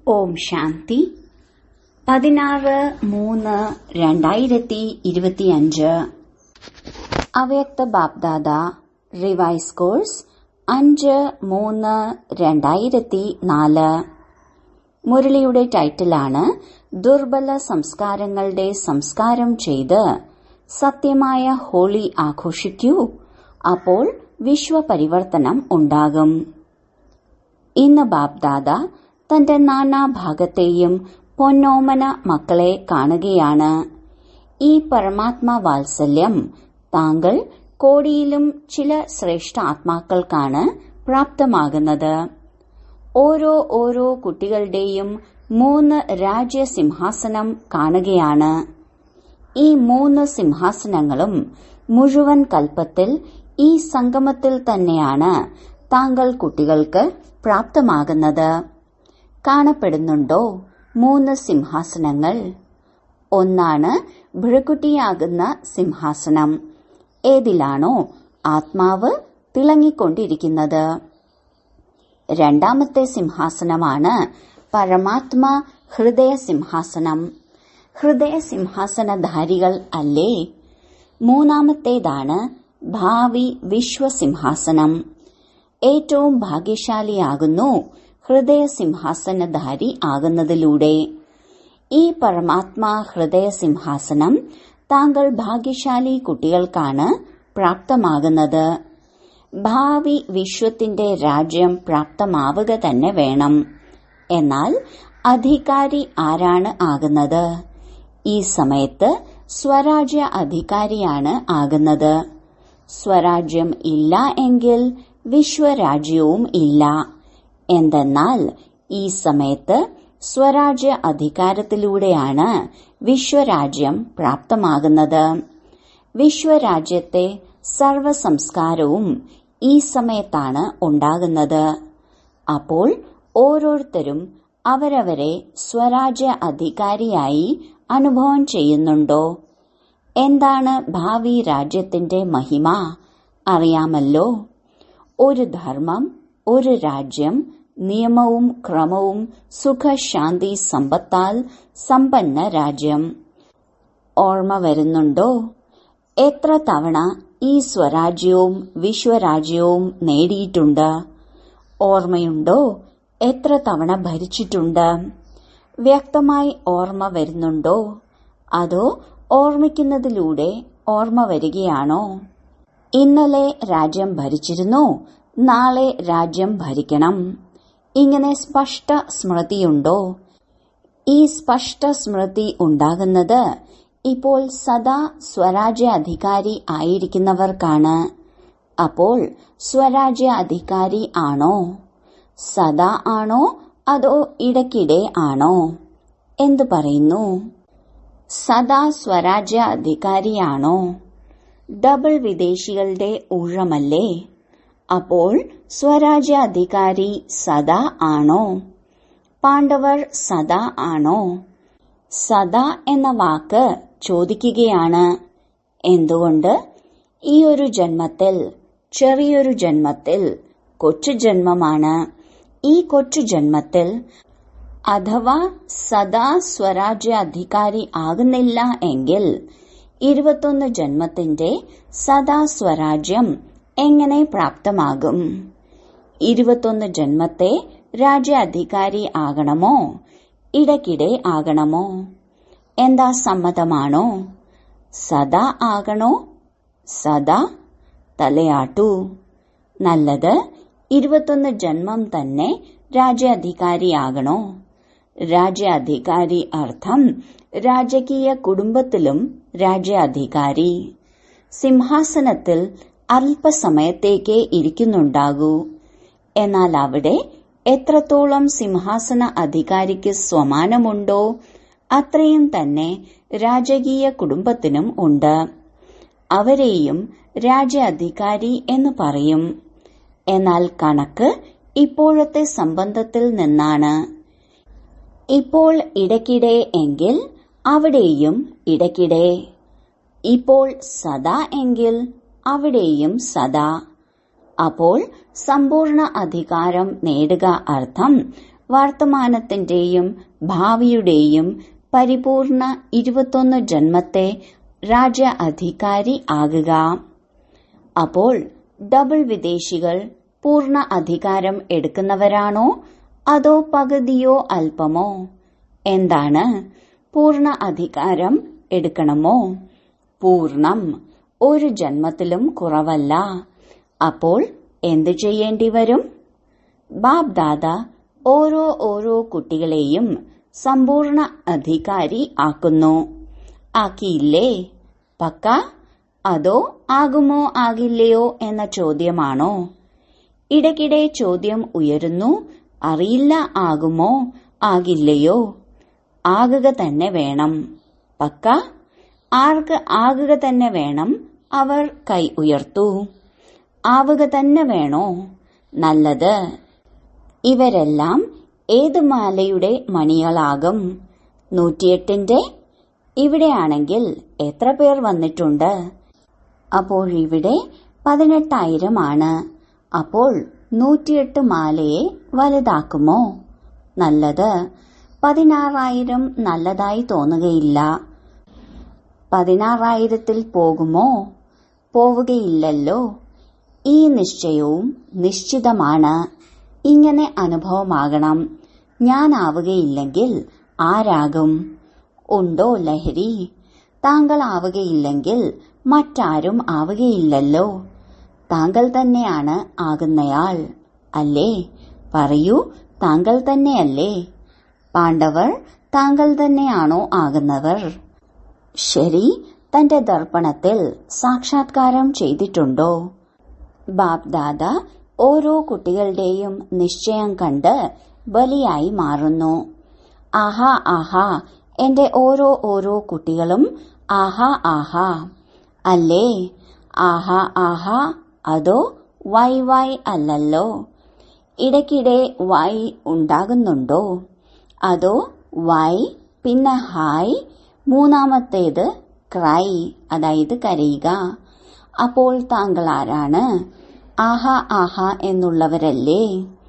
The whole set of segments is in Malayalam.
ഓം ശാന്തി പതിനാറ് മൂന്ന് രണ്ടായിരത്തി ഇരുപത്തിയഞ്ച് അവ്യക്ത ബാപ്ദാദ റിവൈസ് കോഴ്സ് അഞ്ച് മൂന്ന് രണ്ടായിരത്തി നാല് മുരളിയുടെ ടൈറ്റിലാണ് ദുർബല സംസ്കാരങ്ങളുടെ സംസ്കാരം ചെയ്ത് സത്യമായ ഹോളി ആഘോഷിക്കൂ അപ്പോൾ വിശ്വപരിവർത്തനം ഉണ്ടാകും ഇന്ന് ബാപ്ദാദ തന്റെ നാനാഭാഗത്തെയും പൊന്നോമന മക്കളെ കാണുകയാണ് ഈ പരമാത്മാ വാത്സല്യം താങ്കൾ കോടിയിലും ചില ശ്രേഷ്ഠ ആത്മാക്കൾക്കാണ് പ്രാപ്തമാകുന്നത് ഓരോ ഓരോ കുട്ടികളുടെയും മൂന്ന് രാജ്യസിംഹാസനം കാണുകയാണ് ഈ മൂന്ന് സിംഹാസനങ്ങളും മുഴുവൻ കൽപ്പത്തിൽ ഈ സംഗമത്തിൽ തന്നെയാണ് താങ്കൾ കുട്ടികൾക്ക് പ്രാപ്തമാകുന്നത് കാണപ്പെടുന്നുണ്ടോ മൂന്ന് സിംഹാസനങ്ങൾ ഒന്നാണ് ഭൃകുട്ടിയാകുന്ന സിംഹാസനം ഏതിലാണോ ആത്മാവ് തിളങ്ങിക്കൊണ്ടിരിക്കുന്നത് രണ്ടാമത്തെ സിംഹാസനമാണ് പരമാത്മ ഹൃദയ സിംഹാസനം ഹൃദയ സിംഹാസനധാരികൾ അല്ലേ മൂന്നാമത്തേതാണ് ഭാവി വിശ്വസിംഹാസനം ഏറ്റവും ഭാഗ്യശാലിയാകുന്നു ഹൃദയ സിംഹാസനധാരി ആകുന്നതിലൂടെ ഈ പരമാത്മാ ഹൃദയ സിംഹാസനം താങ്കൾ ഭാഗ്യശാലി കുട്ടികൾക്കാണ് പ്രാപ്തമാകുന്നത് ഭാവി വിശ്വത്തിന്റെ രാജ്യം പ്രാപ്തമാവുക തന്നെ വേണം എന്നാൽ അധികാരി ആരാണ് ആകുന്നത് ഈ സമയത്ത് സ്വരാജ്യ അധികാരിയാണ് ആകുന്നത് സ്വരാജ്യം ഇല്ല എങ്കിൽ വിശ്വരാജ്യവും ഇല്ല എന്തെന്നാൽ ഈ സമയത്ത് സ്വരാജ്യ അധികാരത്തിലൂടെയാണ് വിശ്വരാജ്യം പ്രാപ്തമാകുന്നത് വിശ്വരാജ്യത്തെ സർവ സംസ്കാരവും ഈ സമയത്താണ് ഉണ്ടാകുന്നത് അപ്പോൾ ഓരോരുത്തരും അവരവരെ സ്വരാജ്യ അധികാരിയായി അനുഭവം ചെയ്യുന്നുണ്ടോ എന്താണ് ഭാവി രാജ്യത്തിന്റെ മഹിമ അറിയാമല്ലോ ഒരു ധർമ്മം ഒരു രാജ്യം നിയമവും ക്രമവും സുഖശാന്തി സമ്പത്താൽ സമ്പന്ന രാജ്യം ഓർമ്മ വരുന്നുണ്ടോ എത്ര തവണ ഈ സ്വരാജ്യവും വിശ്വരാജ്യവും നേടിയിട്ടുണ്ട് ഓർമ്മയുണ്ടോ എത്ര തവണ ഭരിച്ചിട്ടുണ്ട് വ്യക്തമായി ഓർമ്മ വരുന്നുണ്ടോ അതോ ഓർമ്മിക്കുന്നതിലൂടെ ഓർമ്മ വരികയാണോ ഇന്നലെ രാജ്യം ഭരിച്ചിരുന്നു നാളെ രാജ്യം ഭരിക്കണം ഇങ്ങനെ സ്പഷ്ട സ്മൃതിയുണ്ടോ ഈ സ്പഷ്ട സ്മൃതി ഉണ്ടാകുന്നത് ഇപ്പോൾ സദാ സ്വരാജ്യ അധികാരി ആയിരിക്കുന്നവർക്കാണ് അപ്പോൾ സ്വരാജ്യ അധികാരി ആണോ സദാ ആണോ അതോ ഇടയ്ക്കിടെ ആണോ എന്തു പറയുന്നു സദാ സ്വരാജ്യ അധികാരിയാണോ ഡബിൾ വിദേശികളുടെ ഊഴമല്ലേ അപ്പോൾ സ്വരാജ്യ അധികാരി സദാ ആണോ പാണ്ഡവർ സദാ ആണോ സദാ എന്ന വാക്ക് ചോദിക്കുകയാണ് എന്തുകൊണ്ട് ഈ ഒരു ജന്മത്തിൽ ചെറിയൊരു ജന്മത്തിൽ കൊച്ചു ജന്മമാണ് ഈ കൊച്ചു ജന്മത്തിൽ അഥവാ സദാ സ്വരാജ്യ അധികാരി ആകുന്നില്ല എങ്കിൽ ഇരുപത്തൊന്ന് ജന്മത്തിന്റെ സദാ സ്വരാജ്യം എങ്ങനെ പ്രാപ്തമാകും ഇരുപത്തൊന്ന് ജന്മത്തെ രാജ്യാധികാരി ആകണമോ ഇടയ്ക്കിടെ ആകണമോ എന്താ സമ്മതമാണോ സദാ ആകണോ സദാ തലയാട്ടു നല്ലത് ഇരുപത്തൊന്ന് ജന്മം തന്നെ രാജ്യാധികാരിയാകണോ രാജ്യാധികാരി അർത്ഥം രാജകീയ കുടുംബത്തിലും രാജ്യാധികാരി സിംഹാസനത്തിൽ അല്പസമയത്തേക്കേ ഇരിക്കുന്നുണ്ടാകൂ എന്നാൽ അവിടെ എത്രത്തോളം സിംഹാസന അധികാരിക്ക് സ്വമാനമുണ്ടോ അത്രയും തന്നെ രാജകീയ കുടുംബത്തിനും ഉണ്ട് അവരെയും രാജ്യാധികാരി എന്ന് പറയും എന്നാൽ കണക്ക് ഇപ്പോഴത്തെ സംബന്ധത്തിൽ നിന്നാണ് ഇപ്പോൾ ഇടയ്ക്കിടെ എങ്കിൽ അവിടെയും ഇടയ്ക്കിടെ ഇപ്പോൾ സദാ എങ്കിൽ അവിടെയും സദാ അപ്പോൾ സമ്പൂർണ്ണ അധികാരം നേടുക അർത്ഥം വർത്തമാനത്തിന്റെയും ഭാവിയുടെയും പരിപൂർണ ഇരുപത്തൊന്ന് ജന്മത്തെ രാജ്യ അധികാരി ആകുക അപ്പോൾ ഡബിൾ വിദേശികൾ പൂർണ്ണ അധികാരം എടുക്കുന്നവരാണോ അതോ പകുതിയോ അല്പമോ എന്താണ് പൂർണ്ണ അധികാരം എടുക്കണമോ പൂർണം ഒരു ജന്മത്തിലും കുറവല്ല അപ്പോൾ എന്തു ചെയ്യേണ്ടി വരും ബാബ് ദാദ ഓരോ ഓരോ കുട്ടികളെയും സമ്പൂർണ്ണ അധികാരി ആക്കുന്നു ആക്കിയില്ലേ പക്ക അതോ ആകുമോ ആകില്ലയോ എന്ന ചോദ്യമാണോ ഇടയ്ക്കിടെ ചോദ്യം ഉയരുന്നു അറിയില്ല ആകുമോ ആകില്ലയോ ആകുക തന്നെ വേണം പക്ക ആർക്ക് ആകുക തന്നെ വേണം അവർ കൈ ഉയർത്തു ആവുക തന്നെ വേണോ നല്ലത് ഇവരെല്ലാം ഏത് മാലയുടെ മണികളാകും നൂറ്റിയെട്ടിന്റെ ഇവിടെയാണെങ്കിൽ എത്ര പേർ വന്നിട്ടുണ്ട് അപ്പോൾ ഇവിടെ പതിനെട്ടായിരമാണ് അപ്പോൾ നൂറ്റിയെട്ട് മാലയെ വലുതാക്കുമോ നല്ലത് പതിനാറായിരം നല്ലതായി തോന്നുകയില്ല പതിനാറായിരത്തിൽ പോകുമോ പോവുകയില്ലല്ലോ ഈ നിശ്ചയവും നിശ്ചിതമാണ് ഇങ്ങനെ അനുഭവമാകണം ഞാനാവുകയില്ലെങ്കിൽ ആരാകും ഉണ്ടോ ലഹരി താങ്കൾ ആവുകയില്ലെങ്കിൽ മറ്റാരും ആവുകയില്ലല്ലോ താങ്കൾ തന്നെയാണ് ആകുന്നയാൾ അല്ലേ പറയൂ താങ്കൾ തന്നെയല്ലേ പാണ്ഡവർ താങ്കൾ തന്നെയാണോ ആകുന്നവർ ശരി തന്റെ ദർപ്പണത്തിൽ സാക്ഷാത്കാരം ചെയ്തിട്ടുണ്ടോ ബാബ് ദാദ ഓരോ കുട്ടികളുടെയും നിശ്ചയം കണ്ട് ബലിയായി മാറുന്നു ആഹാ ആഹാ എന്റെ ഓരോ ഓരോ കുട്ടികളും ആഹാ ആഹാ അല്ലേ ആഹാ ആഹാ അതോ വൈ വൈ അല്ലല്ലോ ഇടയ്ക്കിടെ വൈ ഉണ്ടാകുന്നുണ്ടോ അതോ വൈ പിന്നെ ഹായ് മൂന്നാമത്തേത് ക്രൈ അതായത് കരയുക അപ്പോൾ താങ്കൾ ആരാണ് ആഹാ ആഹാ എന്നുള്ളവരല്ലേ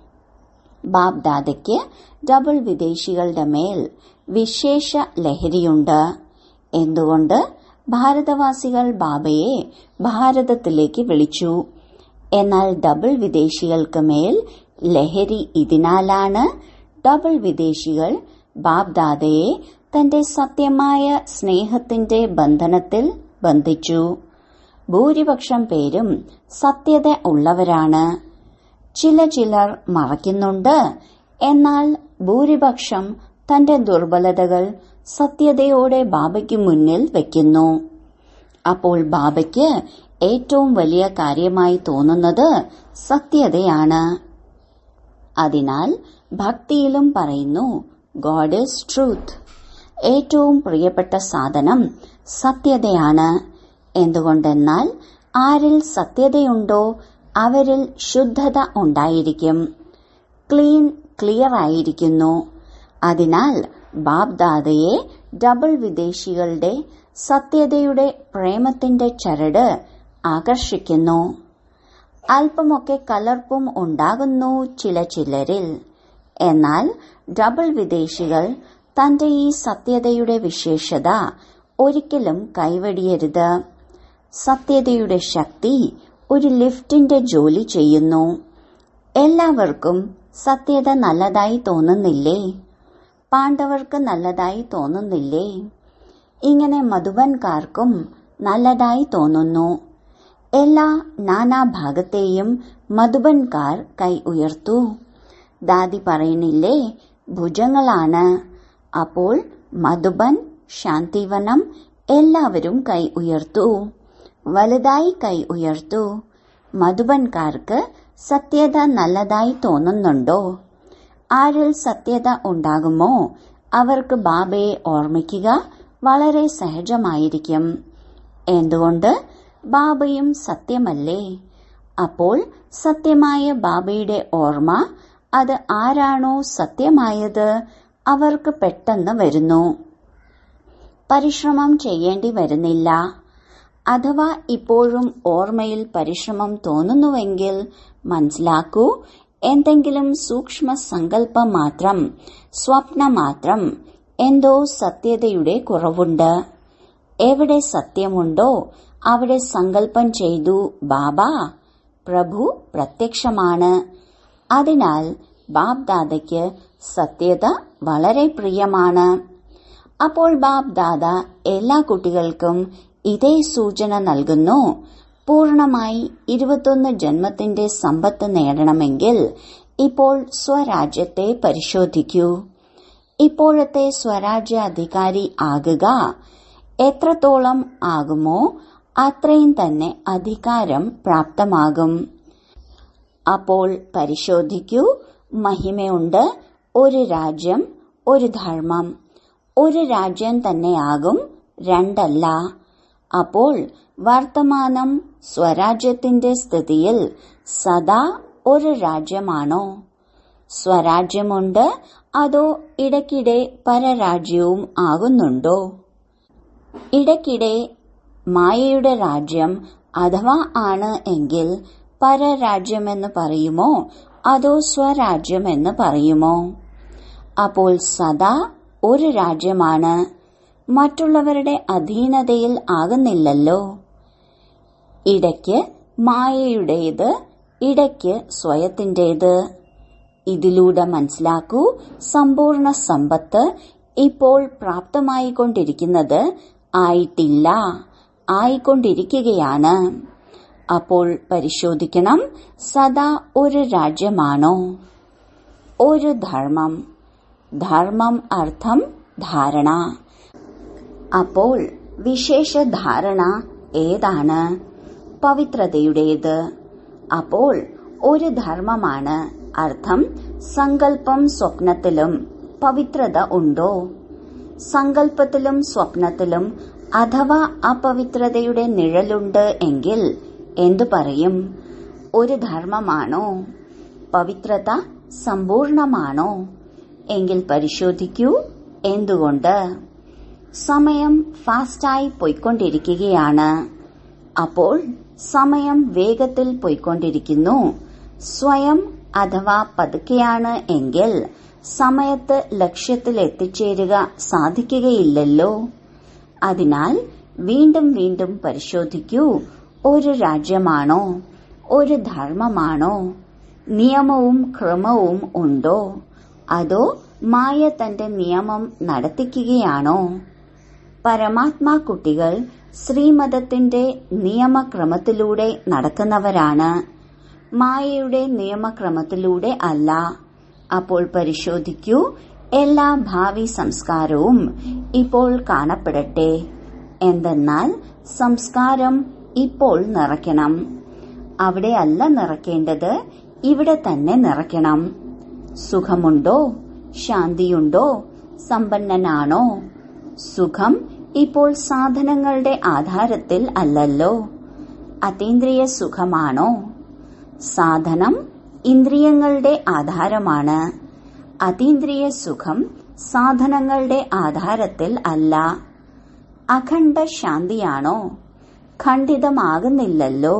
ബാബ് ദാദയ്ക്ക് ഡബിൾ വിദേശികളുടെ മേൽ വിശേഷ ലഹരിയുണ്ട് എന്തുകൊണ്ട് ഭാരതവാസികൾ ബാബയെ ഭാരതത്തിലേക്ക് വിളിച്ചു എന്നാൽ ഡബിൾ വിദേശികൾക്ക് മേൽ ലഹരി ഇതിനാലാണ് ഡബിൾ വിദേശികൾ ബാബ് ദാദയെ തന്റെ സത്യമായ സ്നേഹത്തിന്റെ ബന്ധനത്തിൽ ബന്ധിച്ചു ഭൂരിപക്ഷം പേരും സത്യത ഉള്ളവരാണ് ചില ചിലർ മറയ്ക്കുന്നുണ്ട് എന്നാൽ ഭൂരിപക്ഷം തന്റെ ദുർബലതകൾ സത്യതയോടെ ബാബയ്ക്ക് മുന്നിൽ വയ്ക്കുന്നു അപ്പോൾ ബാബയ്ക്ക് ഏറ്റവും വലിയ കാര്യമായി തോന്നുന്നത് സത്യതയാണ് അതിനാൽ ഭക്തിയിലും പറയുന്നു ഗോഡ് ഈസ് ട്രൂത്ത് ഏറ്റവും പ്രിയപ്പെട്ട സാധനം സത്യതയാണ് എന്തുകൊണ്ടെന്നാൽ ആരിൽ സത്യതയുണ്ടോ അവരിൽ ശുദ്ധത ഉണ്ടായിരിക്കും ക്ലീൻ ക്ലിയർ ആയിരിക്കുന്നു അതിനാൽ ബാബ് ദാദയെ ഡബിൾ വിദേശികളുടെ സത്യതയുടെ പ്രേമത്തിന്റെ ചരട് ആകർഷിക്കുന്നു അല്പമൊക്കെ കലർപ്പും ഉണ്ടാകുന്നു ചില ചിലരിൽ എന്നാൽ ഡബിൾ വിദേശികൾ തന്റെ ഈ സത്യതയുടെ വിശേഷത ഒരിക്കലും കൈവടിയരുത് സത്യതയുടെ ശക്തി ഒരു ലിഫ്റ്റിന്റെ ജോലി ചെയ്യുന്നു എല്ലാവർക്കും സത്യത നല്ലതായി തോന്നുന്നില്ലേ പാണ്ഡവർക്ക് നല്ലതായി തോന്നുന്നില്ലേ ഇങ്ങനെ മധുബൻകാർക്കും നല്ലതായി തോന്നുന്നു എല്ലാ നാനാഭാഗത്തെയും മധുബൻകാർ കൈ ഉയർത്തു ദാദി പറയുന്നില്ലേ ഭുജങ്ങളാണ് അപ്പോൾ മധുബൻ ശാന്തിവനം എല്ലാവരും കൈ ഉയർത്തു വലുതായി കൈ ഉയർത്തു മധുബൻകാർക്ക് സത്യത നല്ലതായി തോന്നുന്നുണ്ടോ ആരിൽ സത്യത ഉണ്ടാകുമോ അവർക്ക് ബാബയെ ഓർമ്മിക്കുക വളരെ സഹജമായിരിക്കും എന്തുകൊണ്ട് ബാബയും സത്യമല്ലേ അപ്പോൾ സത്യമായ ബാബയുടെ ഓർമ്മ അത് ആരാണോ സത്യമായത് അവർക്ക് പെട്ടെന്ന് വരുന്നു പരിശ്രമം ചെയ്യേണ്ടി വരുന്നില്ല അഥവാ ഇപ്പോഴും ഓർമ്മയിൽ പരിശ്രമം തോന്നുന്നുവെങ്കിൽ മനസ്സിലാക്കൂ എന്തെങ്കിലും സൂക്ഷ്മ സങ്കല്പം മാത്രം സ്വപ്നം മാത്രം എന്തോ സത്യതയുടെ കുറവുണ്ട് എവിടെ സത്യമുണ്ടോ അവിടെ സങ്കല്പം ചെയ്തു ബാബ പ്രഭു പ്രത്യക്ഷമാണ് അതിനാൽ ബാബ് ദാദയ്ക്ക് സത്യത വളരെ പ്രിയമാണ് അപ്പോൾ ബാബ് ദാദ എല്ലാ കുട്ടികൾക്കും ഇതേ സൂചന നൽകുന്നു പൂർണമായി ഇരുപത്തൊന്ന് ജന്മത്തിന്റെ സമ്പത്ത് നേടണമെങ്കിൽ ഇപ്പോൾ സ്വരാജ്യത്തെ പരിശോധിക്കൂ ഇപ്പോഴത്തെ സ്വരാജ്യ അധികാരി ആകുക എത്രത്തോളം ആകുമോ അത്രയും തന്നെ അധികാരം പ്രാപ്തമാകും അപ്പോൾ പരിശോധിക്കൂ മഹിമയുണ്ട് ഒരു രാജ്യം ഒരു ധർമ്മം ഒരു രാജ്യം തന്നെയാകും രണ്ടല്ല അപ്പോൾ വർത്തമാനം സ്വരാജ്യത്തിന്റെ സ്ഥിതിയിൽ സദാ ഒരു രാജ്യമാണോ സ്വരാജ്യമുണ്ട് അതോ ഇടയ്ക്കിടെ പരരാജ്യവും ആകുന്നുണ്ടോ ഇടയ്ക്കിടെ മായയുടെ രാജ്യം അഥവാ ആണ് എങ്കിൽ പരരാജ്യമെന്ന് പറയുമോ അതോ സ്വരാജ്യമെന്ന് പറയുമോ അപ്പോൾ സദാ ഒരു രാജ്യമാണ് മറ്റുള്ളവരുടെ അധീനതയിൽ ആകുന്നില്ലല്ലോ ഇടയ്ക്ക് മായയുടേത് ഇടയ്ക്ക് സ്വയത്തിന്റേത് ഇതിലൂടെ മനസ്സിലാക്കൂ സമ്പൂർണ്ണ സമ്പത്ത് ഇപ്പോൾ പ്രാപ്തമായിക്കൊണ്ടിരിക്കുന്നത് ആയിട്ടില്ല ആയിക്കൊണ്ടിരിക്കുകയാണ് അപ്പോൾ പരിശോധിക്കണം സദാ ഒരു രാജ്യമാണോ ഒരു ധർമ്മം ധർമ്മം അർത്ഥം ധാരണ അപ്പോൾ വിശേഷ ധാരണ ഏതാണ് പവിത്രതയുടേത് അപ്പോൾ ഒരു ധർമ്മമാണ് അർത്ഥം സങ്കല്പം സ്വപ്നത്തിലും പവിത്രത ഉണ്ടോ സങ്കല്പത്തിലും സ്വപ്നത്തിലും അഥവാ അപവിത്രതയുടെ നിഴലുണ്ട് എങ്കിൽ എന്തു പറയും ഒരു ധർമ്മമാണോ പവിത്രത സമ്പൂർണമാണോ എങ്കിൽ പരിശോധിക്കൂ എന്തുകൊണ്ട് സമയം ഫാസ്റ്റായി പോയിക്കൊണ്ടിരിക്കുകയാണ് അപ്പോൾ സമയം വേഗത്തിൽ പോയിക്കൊണ്ടിരിക്കുന്നു സ്വയം അഥവാ പതുക്കെയാണ് എങ്കിൽ സമയത്ത് ലക്ഷ്യത്തിൽ എത്തിച്ചേരുക സാധിക്കുകയില്ലല്ലോ അതിനാൽ വീണ്ടും വീണ്ടും പരിശോധിക്കൂ ഒരു രാജ്യമാണോ ഒരു ധർമ്മമാണോ നിയമവും ക്രമവും ഉണ്ടോ അതോ മായ തന്റെ നിയമം നടത്തിക്കുകയാണോ പരമാത്മാ കുട്ടികൾ ശ്രീമതത്തിന്റെ നിയമക്രമത്തിലൂടെ നടക്കുന്നവരാണ് മായയുടെ നിയമക്രമത്തിലൂടെ അല്ല അപ്പോൾ പരിശോധിക്കൂ എല്ലാ ഭാവി സംസ്കാരവും ഇപ്പോൾ കാണപ്പെടട്ടെ എന്തെന്നാൽ സംസ്കാരം ഇപ്പോൾ നിറയ്ക്കണം അവിടെയല്ല നിറയ്ക്കേണ്ടത് ഇവിടെ തന്നെ നിറയ്ക്കണം സുഖമുണ്ടോ ശാന്തിയുണ്ടോ സമ്പന്നനാണോ സുഖം ഇപ്പോൾ സാധനങ്ങളുടെ ആധാരത്തിൽ അല്ലല്ലോ അതീന്ദ്രിയ സുഖമാണോ സാധനം ഇന്ദ്രിയങ്ങളുടെ ആധാരമാണ് അതീന്ദ്രിയ സുഖം സാധനങ്ങളുടെ ആധാരത്തിൽ അല്ല അഖണ്ഡ ശാന്തിയാണോ ഖണ്ഡിതമാകുന്നില്ലല്ലോ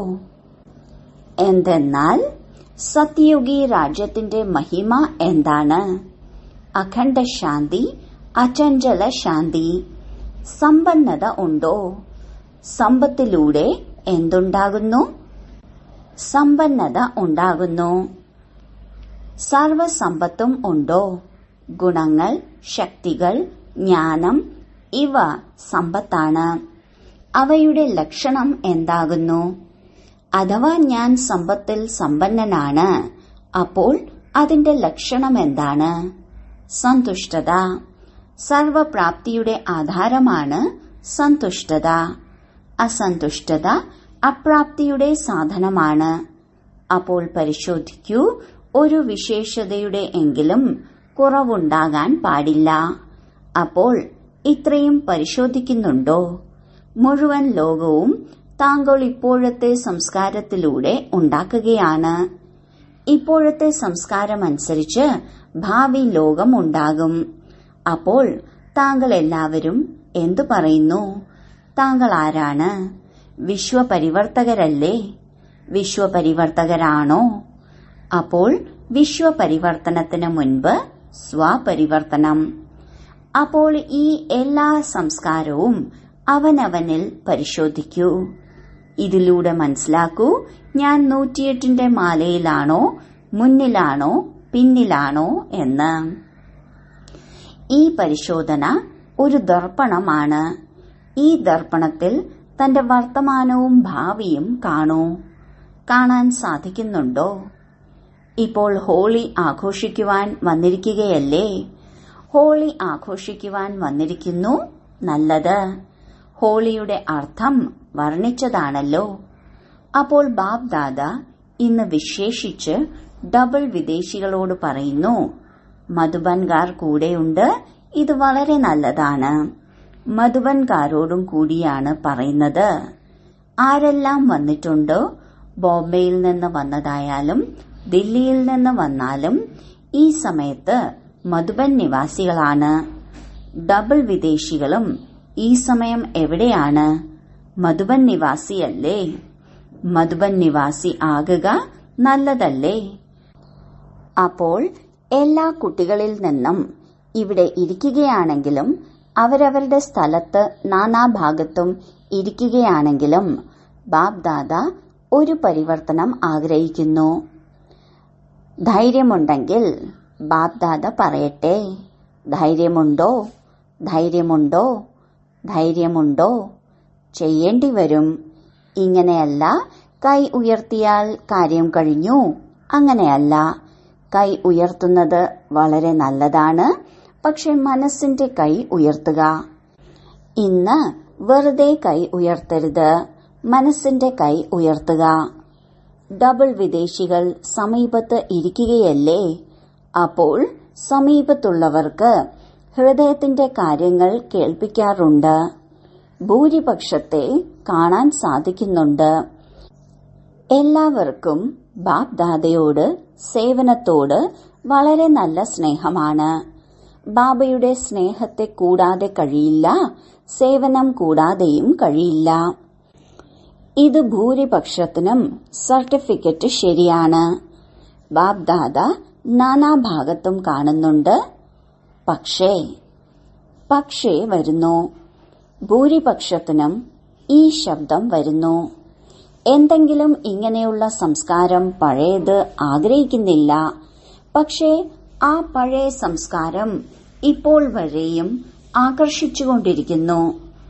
എന്തെന്നാൽ സത്യയുഗി രാജ്യത്തിന്റെ മഹിമ എന്താണ് അഖണ്ഡ ശാന്തി അചഞ്ചല ശാന്തി സമ്പന്നത ഉണ്ടോ സമ്പത്തിലൂടെ എന്തുണ്ടാകുന്നു സമ്പന്നത ഉണ്ടാകുന്നു സർവസമ്പത്തും ഉണ്ടോ ഗുണങ്ങൾ ശക്തികൾ ജ്ഞാനം ഇവ സമ്പത്താണ് അവയുടെ ലക്ഷണം എന്താകുന്നു അഥവാ ഞാൻ സമ്പത്തിൽ സമ്പന്നനാണ് അപ്പോൾ അതിന്റെ ലക്ഷണം എന്താണ് സന്തുഷ്ടത സർവപ്രാപ്തിയുടെ ആധാരമാണ് സന്തുഷ്ടത അസന്തുഷ്ടത അപ്രാപ്തിയുടെ സാധനമാണ് അപ്പോൾ പരിശോധിക്കൂ ഒരു വിശേഷതയുടെ എങ്കിലും കുറവുണ്ടാകാൻ പാടില്ല അപ്പോൾ ഇത്രയും പരിശോധിക്കുന്നുണ്ടോ മുഴുവൻ ലോകവും താങ്കൾ ഇപ്പോഴത്തെ സംസ്കാരത്തിലൂടെ ഉണ്ടാക്കുകയാണ് ഇപ്പോഴത്തെ സംസ്കാരമനുസരിച്ച് ഭാവി ലോകം ഉണ്ടാകും അപ്പോൾ താങ്കൾ എല്ലാവരും എന്തു പറയുന്നു താങ്കൾ ആരാണ് വിശ്വപരിവർത്തകരല്ലേ വിശ്വപരിവർത്തകരാണോ അപ്പോൾ വിശ്വപരിവർത്തനത്തിന് മുൻപ് സ്വപരിവർത്തനം അപ്പോൾ ഈ എല്ലാ സംസ്കാരവും അവനവനിൽ പരിശോധിക്കൂ ഇതിലൂടെ മനസ്സിലാക്കൂ ഞാൻ നൂറ്റിയെട്ടിന്റെ മാലയിലാണോ മുന്നിലാണോ പിന്നിലാണോ എന്ന് ഈ പരിശോധന ഒരു ദർപ്പണമാണ് ഈ ദർപ്പണത്തിൽ തന്റെ വർത്തമാനവും ഭാവിയും കാണൂ കാണാൻ സാധിക്കുന്നുണ്ടോ ഇപ്പോൾ ഹോളി ആഘോഷിക്കുവാൻ വന്നിരിക്കുകയല്ലേ ഹോളി ആഘോഷിക്കുവാൻ വന്നിരിക്കുന്നു നല്ലത് ഹോളിയുടെ അർത്ഥം വർണ്ണിച്ചതാണല്ലോ അപ്പോൾ ബാബ് ദാദ ഇന്ന് വിശേഷിച്ച് ഡബിൾ വിദേശികളോട് പറയുന്നു മധുബൻകാർ കൂടെയുണ്ട് ഇത് വളരെ നല്ലതാണ് മധുബൻകാരോടും കൂടിയാണ് പറയുന്നത് ആരെല്ലാം വന്നിട്ടുണ്ടോ ബോംബെയിൽ നിന്ന് വന്നതായാലും ദില്ലിയിൽ നിന്ന് വന്നാലും ഈ സമയത്ത് മധുബൻ നിവാസികളാണ് ഡബിൾ വിദേശികളും ഈ സമയം എവിടെയാണ് മധുബൻ നിവാസിയല്ലേ മധുബൻ നിവാസി ആകുക നല്ലതല്ലേ അപ്പോൾ എല്ലാ കുട്ടികളിൽ നിന്നും ഇവിടെ ഇരിക്കുകയാണെങ്കിലും അവരവരുടെ സ്ഥലത്ത് നാനാഭാഗത്തും ഇരിക്കുകയാണെങ്കിലും ബാബ് ദാദ ഒരു പരിവർത്തനം ആഗ്രഹിക്കുന്നു ധൈര്യമുണ്ടെങ്കിൽ ബാബ് ദാദ പറയട്ടെ ധൈര്യമുണ്ടോ ധൈര്യമുണ്ടോ ധൈര്യമുണ്ടോ ചെയ്യേണ്ടി വരും ഇങ്ങനെയല്ല കൈ ഉയർത്തിയാൽ കാര്യം കഴിഞ്ഞു അങ്ങനെയല്ല കൈ ഉയർത്തുന്നത് വളരെ നല്ലതാണ് പക്ഷെ മനസ്സിന്റെ കൈ ഉയർത്തുക ഇന്ന് വെറുതെ കൈ ഉയർത്തരുത് മനസ്സിന്റെ കൈ ഉയർത്തുക ഡബിൾ വിദേശികൾ സമീപത്ത് ഇരിക്കുകയല്ലേ അപ്പോൾ സമീപത്തുള്ളവർക്ക് ഹൃദയത്തിന്റെ കാര്യങ്ങൾ കേൾപ്പിക്കാറുണ്ട് ഭൂരിപക്ഷത്തെ കാണാൻ സാധിക്കുന്നുണ്ട് എല്ലാവർക്കും ബാപ് ദാദയോട് സേവനത്തോട് വളരെ നല്ല സ്നേഹമാണ് ബാബയുടെ സ്നേഹത്തെ കൂടാതെ കഴിയില്ല സേവനം കൂടാതെയും കഴിയില്ല ഇത് ഭൂരിപക്ഷത്തിനും സർട്ടിഫിക്കറ്റ് ശരിയാണ് ബാബ് ദാദ നാനാഭാഗത്തും കാണുന്നുണ്ട് പക്ഷേ പക്ഷേ വരുന്നു ഭൂരിപക്ഷത്തിനും ഈ ശബ്ദം വരുന്നു എന്തെങ്കിലും ഇങ്ങനെയുള്ള സംസ്കാരം പഴയത് ആഗ്രഹിക്കുന്നില്ല പക്ഷേ ആ പഴയ സംസ്കാരം ഇപ്പോൾ വരെയും ആകർഷിച്ചുകൊണ്ടിരിക്കുന്നു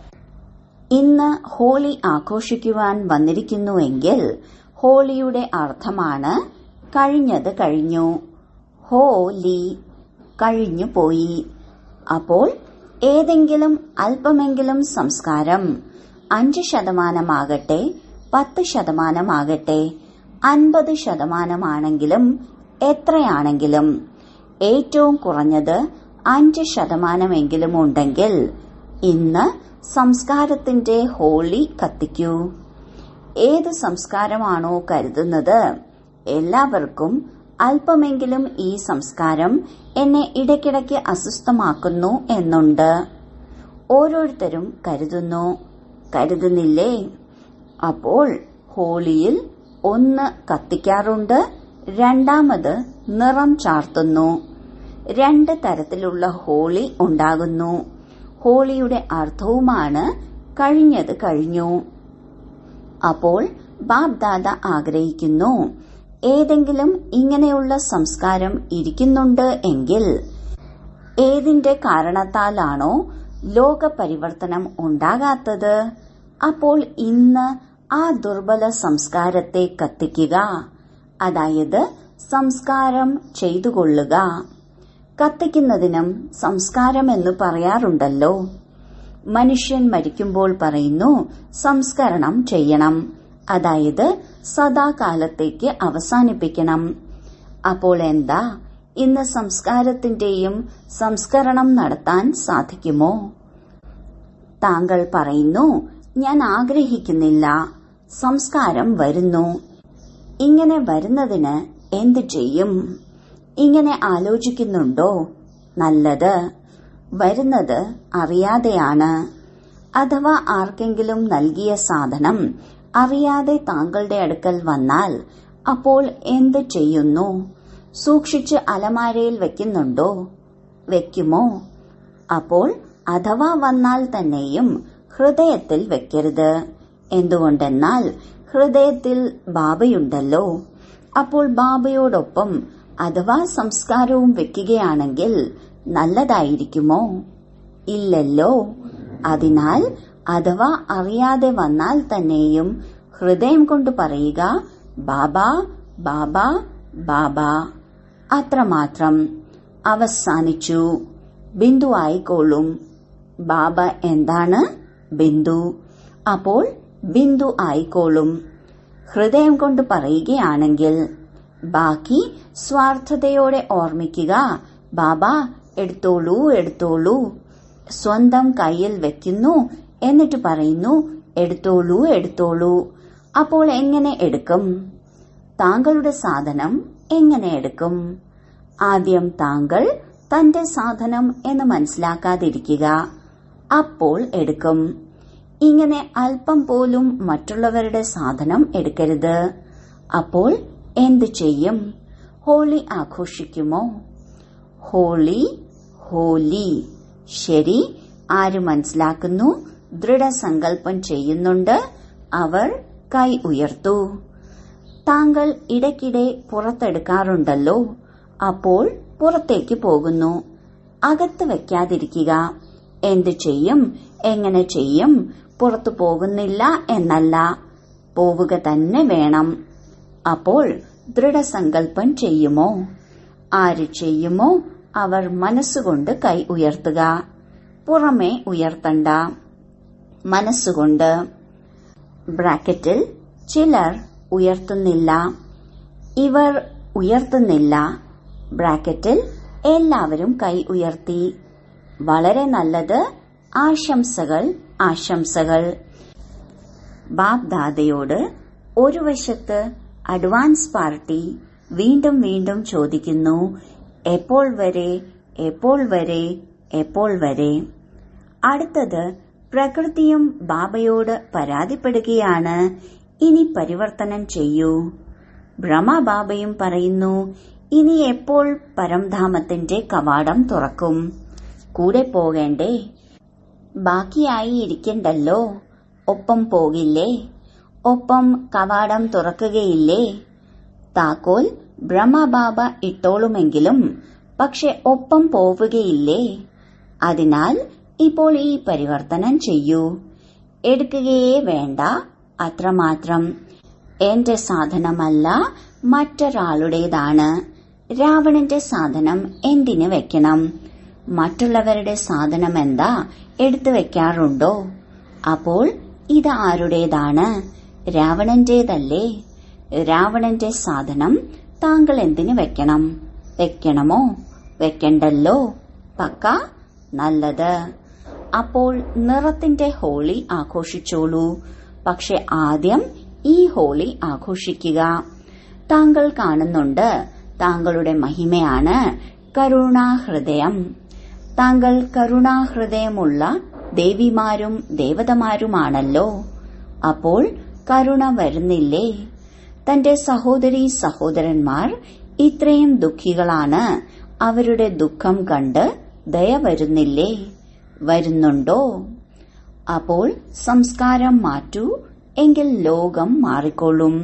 ഇന്ന് ഹോളി ആഘോഷിക്കുവാൻ വന്നിരിക്കുന്നുവെങ്കിൽ ഹോളിയുടെ അർത്ഥമാണ് കഴിഞ്ഞത് കഴിഞ്ഞു ഹോലി കഴിഞ്ഞു പോയി അപ്പോൾ ഏതെങ്കിലും അല്പമെങ്കിലും സംസ്കാരം അഞ്ച് ശതമാനമാകട്ടെ പത്ത് ശതമാനമാകട്ടെ അൻപത് ശതമാനമാണെങ്കിലും എത്രയാണെങ്കിലും ഏറ്റവും കുറഞ്ഞത് അഞ്ച് ശതമാനമെങ്കിലും ഉണ്ടെങ്കിൽ ഇന്ന് സംസ്കാരത്തിന്റെ ഹോളി കത്തിക്കൂ ഏത് സംസ്കാരമാണോ കരുതുന്നത് എല്ലാവർക്കും അല്പമെങ്കിലും ഈ സംസ്കാരം എന്നെ ഇടയ്ക്കിടയ്ക്ക് അസ്വസ്ഥമാക്കുന്നു എന്നുണ്ട് ഓരോരുത്തരും കരുതുന്നു കരുതുന്നില്ലേ അപ്പോൾ ഹോളിയിൽ ഒന്ന് കത്തിക്കാറുണ്ട് രണ്ടാമത് നിറം ചാർത്തുന്നു രണ്ട് തരത്തിലുള്ള ഹോളി ഉണ്ടാകുന്നു ഹോളിയുടെ അർത്ഥവുമാണ് കഴിഞ്ഞത് കഴിഞ്ഞു അപ്പോൾ ബാബ് ദാദ ആഗ്രഹിക്കുന്നു ഏതെങ്കിലും ഇങ്ങനെയുള്ള സംസ്കാരം ഇരിക്കുന്നുണ്ട് എങ്കിൽ ഏതിന്റെ കാരണത്താലാണോ ലോക പരിവർത്തനം ഉണ്ടാകാത്തത് അപ്പോൾ ഇന്ന് ആ ദുർബല സംസ്കാരത്തെ കത്തിക്കുക അതായത് സംസ്കാരം ചെയ്തുകൊള്ളുക കത്തിക്കുന്നതിനും സംസ്കാരം എന്ന് പറയാറുണ്ടല്ലോ മനുഷ്യൻ മരിക്കുമ്പോൾ പറയുന്നു സംസ്കരണം ചെയ്യണം അതായത് സദാകാലത്തേക്ക് അവസാനിപ്പിക്കണം അപ്പോൾ എന്താ ഇന്ന് സംസ്കാരത്തിന്റെയും സംസ്കരണം നടത്താൻ സാധിക്കുമോ താങ്കൾ പറയുന്നു ഞാൻ ആഗ്രഹിക്കുന്നില്ല സംസ്കാരം വരുന്നു ഇങ്ങനെ വരുന്നതിന് എന്തു ചെയ്യും ഇങ്ങനെ ആലോചിക്കുന്നുണ്ടോ നല്ലത് വരുന്നത് അറിയാതെയാണ് അഥവാ ആർക്കെങ്കിലും നൽകിയ സാധനം അറിയാതെ താങ്കളുടെ അടുക്കൽ വന്നാൽ അപ്പോൾ എന്ത് ചെയ്യുന്നു സൂക്ഷിച്ച് അലമാരയിൽ വെക്കുന്നുണ്ടോ വെക്കുമോ അപ്പോൾ അഥവാ വന്നാൽ തന്നെയും ഹൃദയത്തിൽ വെക്കരുത് എന്തുകൊണ്ടെന്നാൽ ഹൃദയത്തിൽ ബാബയുണ്ടല്ലോ അപ്പോൾ ബാബയോടൊപ്പം അഥവാ സംസ്കാരവും വെക്കുകയാണെങ്കിൽ നല്ലതായിരിക്കുമോ ഇല്ലല്ലോ അതിനാൽ അഥവാ അറിയാതെ വന്നാൽ തന്നെയും ഹൃദയം കൊണ്ട് പറയുക ബാബ ബാബ ബാബ അത്രമാത്രം അവസാനിച്ചു ബിന്ദു ആയിക്കോളും ബാബ എന്താണ് ബിന്ദു അപ്പോൾ ബിന്ദു ആയിക്കോളും ഹൃദയം കൊണ്ട് പറയുകയാണെങ്കിൽ ബാക്കി സ്വാർത്ഥതയോടെ ഓർമ്മിക്കുക ബാബ എടുത്തോളൂ എടുത്തോളൂ സ്വന്തം കയ്യിൽ വെക്കുന്നു എന്നിട്ട് പറയുന്നു എടുത്തോളൂ എടുത്തോളൂ അപ്പോൾ എങ്ങനെ എടുക്കും താങ്കളുടെ സാധനം എങ്ങനെ എടുക്കും ആദ്യം താങ്കൾ തന്റെ സാധനം എന്ന് മനസ്സിലാക്കാതിരിക്കുക അപ്പോൾ എടുക്കും ഇങ്ങനെ അല്പം പോലും മറ്റുള്ളവരുടെ സാധനം എടുക്കരുത് അപ്പോൾ എന്തു ചെയ്യും ഹോളി ആഘോഷിക്കുമോ ഹോളി ഹോലി ശരി ആര് മനസ്സിലാക്കുന്നു ദൃഢസങ്കല്പം ചെയ്യുന്നുണ്ട് അവർ കൈ ഉയർത്തു താങ്കൾ ഇടയ്ക്കിടെ പുറത്തെടുക്കാറുണ്ടല്ലോ അപ്പോൾ പുറത്തേക്ക് പോകുന്നു അകത്ത് വെക്കാതിരിക്കുക എന്തു ചെയ്യും എങ്ങനെ ചെയ്യും പുറത്തു പോകുന്നില്ല എന്നല്ല പോവുക തന്നെ വേണം അപ്പോൾ ദൃഢസങ്കല്പം ചെയ്യുമോ ആര് ചെയ്യുമോ അവർ മനസ്സുകൊണ്ട് കൈ ഉയർത്തുക പുറമേ ഉയർത്തണ്ട മനസ്സുകൊണ്ട് ബ്രാക്കറ്റിൽ ചിലർ ഉയർത്തുന്നില്ല ഇവർ ഉയർത്തുന്നില്ല ബ്രാക്കറ്റിൽ എല്ലാവരും കൈ ഉയർത്തി വളരെ നല്ലത് ആശംസകൾ ആശംസകൾ ബാബ് ദാദയോട് ഒരു വശത്ത് അഡ്വാൻസ് പാർട്ടി വീണ്ടും വീണ്ടും ചോദിക്കുന്നു എപ്പോൾ വരെ എപ്പോൾ വരെ എപ്പോൾ വരെ അടുത്തത് പ്രകൃതിയും ബാബയോട് പരാതിപ്പെടുകയാണ് ഇനി പരിവർത്തനം ചെയ്യൂ ബ്രഹ്മബാബയും പറയുന്നു ഇനി എപ്പോൾ പരംധാമത്തിന്റെ കവാടം തുറക്കും കൂടെ പോകേണ്ടേ ബാക്കിയായി ഇരിക്കണ്ടല്ലോ ഒപ്പം പോകില്ലേ ഒപ്പം കവാടം തുറക്കുകയില്ലേ താക്കോൽ ബ്രഹ്മബാബ ഇട്ടോളുമെങ്കിലും പക്ഷെ ഒപ്പം പോവുകയില്ലേ അതിനാൽ ഇപ്പോൾ ഈ പരിവർത്തനം ചെയ്യൂ എടുക്കുകയേ വേണ്ട അത്രമാത്രം എന്റെ സാധനമല്ല മറ്റൊരാളുടേതാണ് രാവണന്റെ സാധനം എന്തിനു വെക്കണം മറ്റുള്ളവരുടെ സാധനം എന്താ എടുത്തു വെക്കാറുണ്ടോ അപ്പോൾ ഇത് ആരുടേതാണ് രാവണന്റേതല്ലേ രാവണന്റെ സാധനം താങ്കൾ എന്തിനു വെക്കണം വെക്കണമോ വെക്കണ്ടല്ലോ പക്ക നല്ലത് അപ്പോൾ നിറത്തിന്റെ ഹോളി ആഘോഷിച്ചോളൂ പക്ഷെ ആദ്യം ഈ ഹോളി ആഘോഷിക്കുക താങ്കൾ കാണുന്നുണ്ട് താങ്കളുടെ മഹിമയാണ് കരുണാഹൃദയം താങ്കൾ കരുണാഹൃദയമുള്ള ദേവിമാരും ദേവതമാരുമാണല്ലോ അപ്പോൾ കരുണ വരുന്നില്ലേ തന്റെ സഹോദരി സഹോദരന്മാർ ഇത്രയും ദുഃഖികളാണ് അവരുടെ ദുഃഖം കണ്ട് ദയ വരുന്നില്ലേ വരുന്നുണ്ടോ അപ്പോൾ സംസ്കാരം മാറ്റൂ എങ്കിൽ ലോകം മാറിക്കൊള്ളും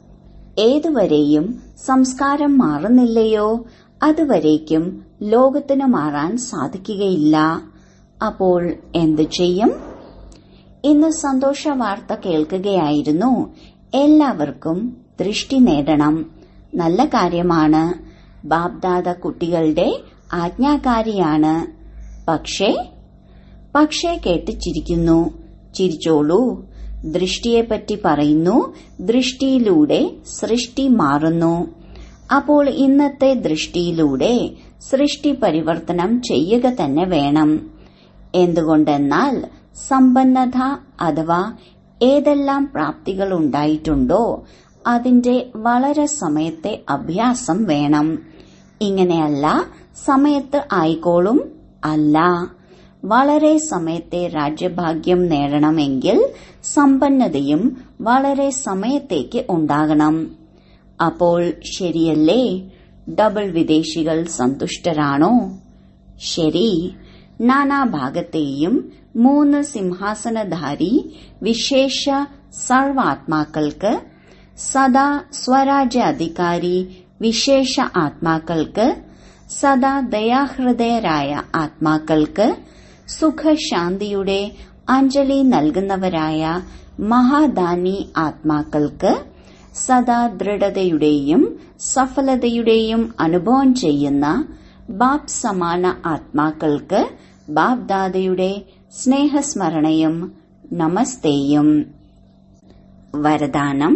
ഏതുവരെയും സംസ്കാരം മാറുന്നില്ലയോ അതുവരേക്കും ലോകത്തിന് മാറാൻ സാധിക്കുകയില്ല അപ്പോൾ എന്തു ചെയ്യും ഇന്ന് സന്തോഷ വാർത്ത കേൾക്കുകയായിരുന്നു എല്ലാവർക്കും ദൃഷ്ടി നേടണം നല്ല കാര്യമാണ് ബാബ്ദാദ കുട്ടികളുടെ ആജ്ഞാകാരിയാണ് പക്ഷേ പക്ഷേ കേട്ട് ചിരിക്കുന്നു ചിരിച്ചോളൂ ദൃഷ്ടിയെപ്പറ്റി പറയുന്നു ദൃഷ്ടിയിലൂടെ സൃഷ്ടി മാറുന്നു അപ്പോൾ ഇന്നത്തെ ദൃഷ്ടിയിലൂടെ സൃഷ്ടി പരിവർത്തനം ചെയ്യുക തന്നെ വേണം എന്തുകൊണ്ടെന്നാൽ സമ്പന്നത അഥവാ ഏതെല്ലാം പ്രാപ്തികൾ ഉണ്ടായിട്ടുണ്ടോ അതിന്റെ വളരെ സമയത്തെ അഭ്യാസം വേണം ഇങ്ങനെയല്ല സമയത്ത് ആയിക്കോളും അല്ല വളരെ സമയത്തെ രാജ്യഭാഗ്യം നേടണമെങ്കിൽ സമ്പന്നതയും വളരെ സമയത്തേക്ക് ഉണ്ടാകണം അപ്പോൾ ശരിയല്ലേ ഡബിൾ വിദേശികൾ സന്തുഷ്ടരാണോ ശരി നാനാഭാഗത്തെയും മൂന്ന് സിംഹാസനധാരി വിശേഷ സർവാത്മാക്കൾക്ക് സദാ സ്വരാജ്യ അധികാരി വിശേഷ ആത്മാക്കൾക്ക് സദാ ദയാഹൃദയരായ ആത്മാക്കൾക്ക് സുഖശാന്തിയുടെ അഞ്ജലി നൽകുന്നവരായ മഹാദാനി ആത്മാക്കൾക്ക് സദാ ദൃഢതയുടെയും സഫലതയുടെയും അനുഭവം ചെയ്യുന്ന ബാപ് സമാന ആത്മാക്കൾക്ക് ബാപ്ദാദയുടെ സ്നേഹസ്മരണയും നമസ്തേയും വരദാനം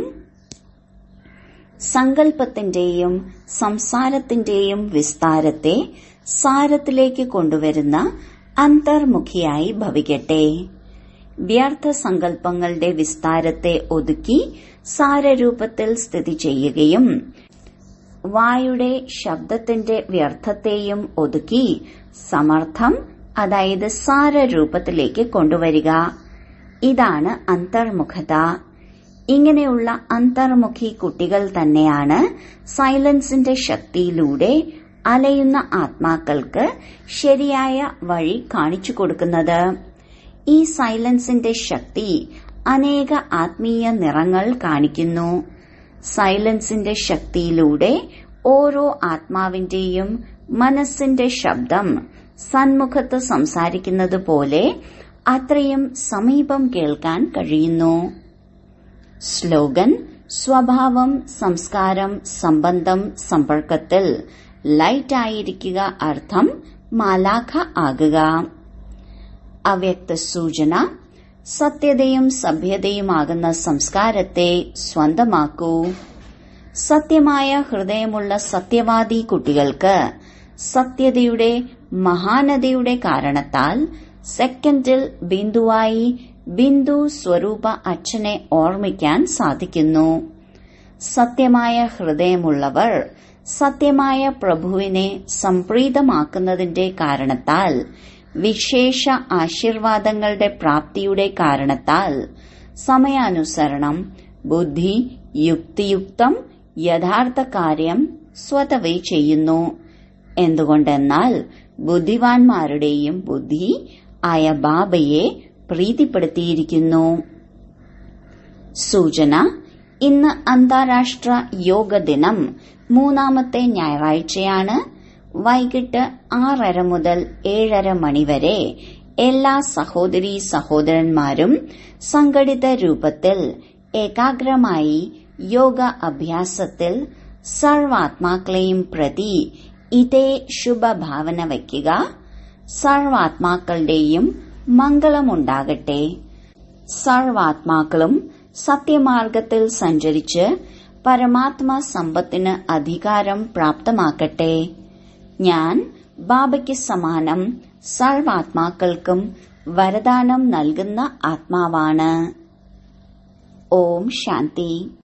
സങ്കല്പത്തിന്റെയും സംസാരത്തിന്റെയും വിസ്താരത്തെ സാരത്തിലേക്ക് കൊണ്ടുവരുന്ന അന്തർമുഖിയായി ഭവിക്കട്ടെ വ്യർത്ഥ സങ്കല്പങ്ങളുടെ വിസ്താരത്തെ ഒതുക്കി സാരരൂപത്തിൽ സ്ഥിതി ചെയ്യുകയും വായുടെ ശബ്ദത്തിന്റെ വ്യർത്ഥത്തെയും ഒതുക്കി സമർത്ഥം അതായത് സാരരൂപത്തിലേക്ക് കൊണ്ടുവരിക ഇതാണ് അന്തർമുഖത ഇങ്ങനെയുള്ള അന്തർമുഖി കുട്ടികൾ തന്നെയാണ് സൈലൻസിന്റെ ശക്തിയിലൂടെ അലയുന്ന ആത്മാക്കൾക്ക് ശരിയായ വഴി കാണിച്ചു കൊടുക്കുന്നത് ഈ സൈലൻസിന്റെ ശക്തി അനേക ആത്മീയ നിറങ്ങൾ കാണിക്കുന്നു സൈലൻസിന്റെ ശക്തിയിലൂടെ ഓരോ ആത്മാവിന്റെയും മനസ്സിന്റെ ശബ്ദം സന്മുഖത്ത് സംസാരിക്കുന്നത് പോലെ അത്രയും സമീപം കേൾക്കാൻ കഴിയുന്നു സ്ലോഗൻ സ്വഭാവം സംസ്കാരം സംബന്ധം സമ്പർക്കത്തിൽ ലൈറ്റ് ആയിരിക്കുക അർത്ഥം മാലാഖ ആകുക അവ്യക്ത സൂചന സത്യതയും സഭ്യതയുമാകുന്ന സംസ്കാരത്തെ സ്വന്തമാക്കൂ സത്യമായ ഹൃദയമുള്ള സത്യവാദി കുട്ടികൾക്ക് സത്യതയുടെ മഹാനതയുടെ കാരണത്താൽ സെക്കൻഡിൽ ബിന്ദുവായി ബിന്ദു സ്വരൂപ അച്ഛനെ ഓർമ്മിക്കാൻ സാധിക്കുന്നു സത്യമായ ഹൃദയമുള്ളവർ സത്യമായ പ്രഭുവിനെ സംപ്രീതമാക്കുന്നതിന്റെ കാരണത്താൽ വിശേഷ ആശീർവാദങ്ങളുടെ പ്രാപ്തിയുടെ കാരണത്താൽ സമയാനുസരണം ബുദ്ധി യുക്തിയുക്തം യഥാർത്ഥ കാര്യം സ്വതവേ ചെയ്യുന്നു എന്തുകൊണ്ടെന്നാൽ ബുദ്ധിവാൻമാരുടെയും ബുദ്ധി ആയ ബാബയെ പ്രീതിപ്പെടുത്തിയിരിക്കുന്നു സൂചന ഇന്ന് അന്താരാഷ്ട്ര യോഗ ദിനം മൂന്നാമത്തെ ഞായറാഴ്ചയാണ് വൈകിട്ട് ആറര മുതൽ ഏഴര മണിവരെ എല്ലാ സഹോദരീ സഹോദരന്മാരും സംഘടിത രൂപത്തിൽ ഏകാഗ്രമായി യോഗ അഭ്യാസത്തിൽ സർവാത്മാക്കളെയും പ്രതി ഇതേ ശുഭഭാവന വയ്ക്കുക സർവാത്മാക്കളുടെയും മംഗളമുണ്ടാകട്ടെ സർവാത്മാക്കളും സത്യമാർഗത്തിൽ സഞ്ചരിച്ച് പരമാത്മ സമ്പത്തിന് അധികാരം പ്രാപ്തമാക്കട്ടെ ഞാൻ ബാബയ്ക്ക് സമാനം സർവാത്മാക്കൾക്കും വരദാനം നൽകുന്ന ആത്മാവാണ് ഓം ശാന്തി